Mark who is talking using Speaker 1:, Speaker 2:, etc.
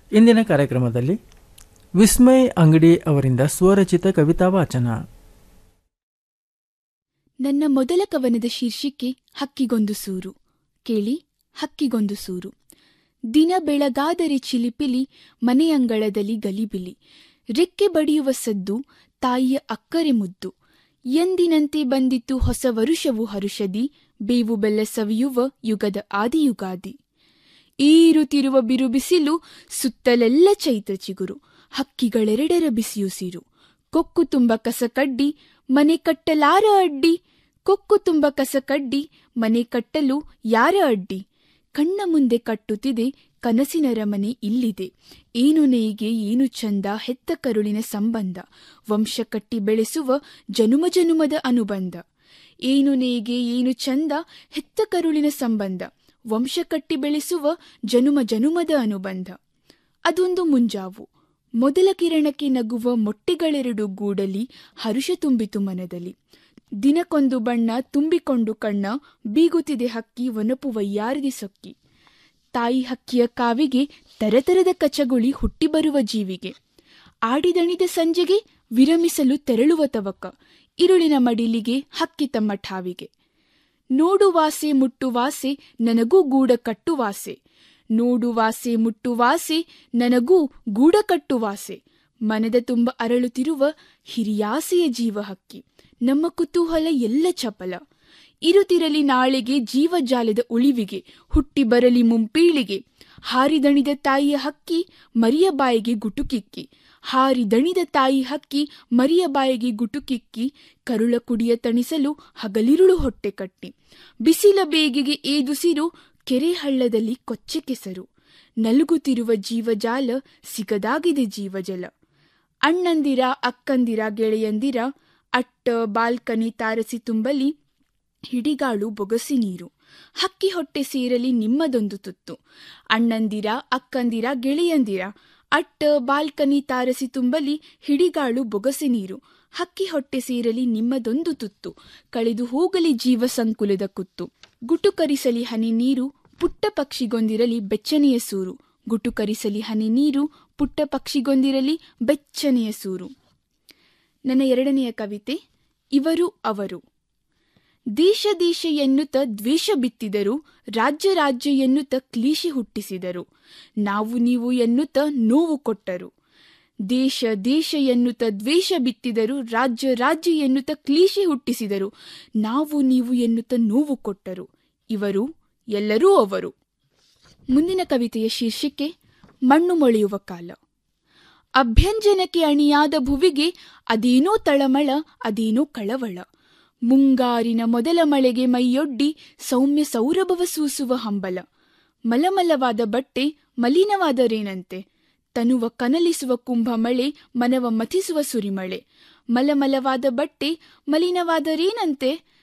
Speaker 1: ಇಂದಿನ ಕಾರ್ಯಕ್ರಮದಲ್ಲಿ ವಿಸ್ಮಯ್ ಅಂಗಡಿ ಅವರಿಂದ ಸ್ವರಚಿತ ಕವಿತಾ ವಾಚನ
Speaker 2: ನನ್ನ ಮೊದಲ ಕವನದ ಶೀರ್ಷಿಕೆ ಹಕ್ಕಿಗೊಂದು ಸೂರು ಕೇಳಿ ಹಕ್ಕಿಗೊಂದು ಸೂರು ದಿನ ಬೆಳಗಾದರೆ ಚಿಲಿಪಿಲಿ ಮನೆಯಂಗಳದಲ್ಲಿ ಗಲಿಬಿಲಿ ರೆಕ್ಕೆ ಬಡಿಯುವ ಸದ್ದು ತಾಯಿಯ ಅಕ್ಕರೆ ಮುದ್ದು ಎಂದಿನಂತೆ ಬಂದಿತ್ತು ಹೊಸ ವರುಷವು ಹರುಷದಿ ಬೇವು ಬೆಲ್ಲ ಸವಿಯುವ ಯುಗದ ಆದಿಯುಗಾದಿ ಏರುತ್ತಿರುವ ಬಿರುಬಿಸಿಲು ಸುತ್ತಲೆಲ್ಲ ಚೈತ್ರ ಚಿಗುರು ಹಕ್ಕಿಗಳೆರಡರ ಬಿಸಿಯುಸಿರು ಕೊಕ್ಕು ತುಂಬ ಕಸಕಡ್ಡಿ ಮನೆ ಕಟ್ಟಲಾರ ಅಡ್ಡಿ ಕೊಕ್ಕು ತುಂಬ ಕಸಕಡ್ಡಿ ಮನೆ ಕಟ್ಟಲು ಯಾರ ಅಡ್ಡಿ ಕಣ್ಣ ಮುಂದೆ ಕಟ್ಟುತ್ತಿದೆ ಕನಸಿನ ರಮನೆ ಇಲ್ಲಿದೆ ಏನು ನೇಯ್ಗೆ ಏನು ಚಂದ ಹೆತ್ತ ಕರುಳಿನ ಸಂಬಂಧ ವಂಶ ಕಟ್ಟಿ ಬೆಳೆಸುವ ಜನುಮ ಜನುಮದ ಅನುಬಂಧ ಏನು ನೇಯ್ಗೆ ಏನು ಚಂದ ಹೆತ್ತ ಕರುಳಿನ ಸಂಬಂಧ ವಂಶ ಕಟ್ಟಿ ಬೆಳೆಸುವ ಜನುಮ ಜನುಮದ ಅನುಬಂಧ ಅದೊಂದು ಮುಂಜಾವು ಮೊದಲ ಕಿರಣಕ್ಕೆ ನಗುವ ಮೊಟ್ಟೆಗಳೆರಡು ಗೂಡಲಿ ಹರುಷ ತುಂಬಿತು ಮನದಲ್ಲಿ ದಿನಕ್ಕೊಂದು ಬಣ್ಣ ತುಂಬಿಕೊಂಡು ಕಣ್ಣ ಬೀಗುತ್ತಿದೆ ಹಕ್ಕಿ ವನಪು ವಯ್ಯಾರದಿ ಸೊಕ್ಕಿ ತಾಯಿ ಹಕ್ಕಿಯ ಕಾವಿಗೆ ತರತರದ ಕಚಗುಳಿ ಹುಟ್ಟಿ ಬರುವ ಜೀವಿಗೆ ಆಡಿದಣಿದ ಸಂಜೆಗೆ ವಿರಮಿಸಲು ತೆರಳುವ ತವಕ ಇರುಳಿನ ಮಡಿಲಿಗೆ ಹಕ್ಕಿ ತಮ್ಮ ಠಾವಿಗೆ ನೋಡುವಾಸೆ ಮುಟ್ಟುವಾಸೆ ನನಗೂ ಗೂಡ ಕಟ್ಟುವಾಸೆ ನೋಡುವಾಸೆ ಮುಟ್ಟುವಾಸೆ ನನಗೂ ಗೂಡ ಕಟ್ಟುವಾಸೆ ಮನದ ತುಂಬ ಅರಳುತ್ತಿರುವ ಹಿರಿಯಾಸೆಯ ಜೀವ ಹಕ್ಕಿ ನಮ್ಮ ಕುತೂಹಲ ಎಲ್ಲ ಚಪಲ ಇರುತ್ತಿರಲಿ ನಾಳೆಗೆ ಜೀವಜಾಲದ ಉಳಿವಿಗೆ ಹುಟ್ಟಿ ಬರಲಿ ಮುಂಪೀಳಿಗೆ ಹಾರಿದಣಿದ ತಾಯಿಯ ಹಕ್ಕಿ ಮರಿಯ ಬಾಯಿಗೆ ಗುಟುಕಿಕ್ಕಿ ಹಾರಿದಣಿದ ತಾಯಿ ಹಕ್ಕಿ ಮರಿಯ ಬಾಯಿಗೆ ಗುಟುಕಿಕ್ಕಿ ಕರುಳ ಕುಡಿಯ ತಣಿಸಲು ಹಗಲಿರುಳು ಹೊಟ್ಟೆ ಕಟ್ಟಿ ಬಿಸಿಲ ಬೇಗೆಗೆ ಏದುಸಿರು ಕೆರೆ ಹಳ್ಳದಲ್ಲಿ ಕೊಚ್ಚೆ ಕೆಸರು ನಲುಗುತ್ತಿರುವ ಜೀವಜಾಲ ಸಿಗದಾಗಿದೆ ಜೀವಜಲ ಅಣ್ಣಂದಿರ ಅಕ್ಕಂದಿರ ಗೆಳೆಯಂದಿರ ಅಟ್ಟ ಬಾಲ್ಕನಿ ತಾರಸಿ ತುಂಬಲಿ ಹಿಡಿಗಾಳು ಬೊಗಸಿ ನೀರು ಹಕ್ಕಿ ಹೊಟ್ಟೆ ಸೇರಲಿ ನಿಮ್ಮದೊಂದು ತುತ್ತು ಅಣ್ಣಂದಿರ ಅಕ್ಕಂದಿರ ಗೆಳೆಯಂದಿರ ಅಟ್ಟ ಬಾಲ್ಕನಿ ತಾರಸಿ ತುಂಬಲಿ ಹಿಡಿಗಾಳು ಬೊಗಸಿ ನೀರು ಹಕ್ಕಿ ಹೊಟ್ಟೆ ಸೇರಲಿ ನಿಮ್ಮದೊಂದು ತುತ್ತು ಕಳೆದು ಹೋಗಲಿ ಜೀವ ಸಂಕುಲದ ಕುತ್ತು ಗುಟುಕರಿಸಲಿ ಹನಿ ನೀರು ಪುಟ್ಟ ಪಕ್ಷಿಗೊಂದಿರಲಿ ಬೆಚ್ಚನೆಯ ಸೂರು ಗುಟುಕರಿಸಲಿ ಹನಿ ನೀರು ಪುಟ್ಟ ಪಕ್ಷಿಗೊಂದಿರಲಿ ಬೆಚ್ಚನೆಯ ಸೂರು ನನ್ನ ಎರಡನೆಯ ಕವಿತೆ ಇವರು ಅವರು ದೇಶ ದೇಶ ಎನ್ನುತ್ತ ದ್ವೇಷ ಬಿತ್ತಿದರು ರಾಜ್ಯ ರಾಜ್ಯ ಎನ್ನುತ್ತ ಕ್ಲೀಶೆ ಹುಟ್ಟಿಸಿದರು ನಾವು ನೀವು ಎನ್ನುತ್ತ ನೋವು ಕೊಟ್ಟರು ದೇಶ ದೇಶ ಎನ್ನುತ್ತ ದ್ವೇಷ ಬಿತ್ತಿದರು ರಾಜ್ಯ ರಾಜ್ಯ ಎನ್ನುತ್ತ ಕ್ಲೀಶೆ ಹುಟ್ಟಿಸಿದರು ನಾವು ನೀವು ಎನ್ನುತ್ತ ನೋವು ಕೊಟ್ಟರು ಇವರು ಎಲ್ಲರೂ ಅವರು ಮುಂದಿನ ಕವಿತೆಯ ಶೀರ್ಷಿಕೆ ಮಣ್ಣು ಮೊಳೆಯುವ ಕಾಲ ಅಭ್ಯಂಜನಕ್ಕೆ ಅಣಿಯಾದ ಭುವಿಗೆ ಅದೇನೋ ತಳಮಳ ಅದೇನೋ ಕಳವಳ ಮುಂಗಾರಿನ ಮೊದಲ ಮಳೆಗೆ ಮೈಯೊಡ್ಡಿ ಸೌಮ್ಯ ಸೌರಭವ ಸೂಸುವ ಹಂಬಲ ಮಲಮಲವಾದ ಬಟ್ಟೆ ಮಲಿನವಾದರೇನಂತೆ ತನುವ ಕನಲಿಸುವ ಕುಂಭಮಳೆ ಮನವ ಮಥಿಸುವ ಸುರಿಮಳೆ ಮಲಮಲವಾದ ಬಟ್ಟೆ ಮಲಿನವಾದರೇನಂತೆ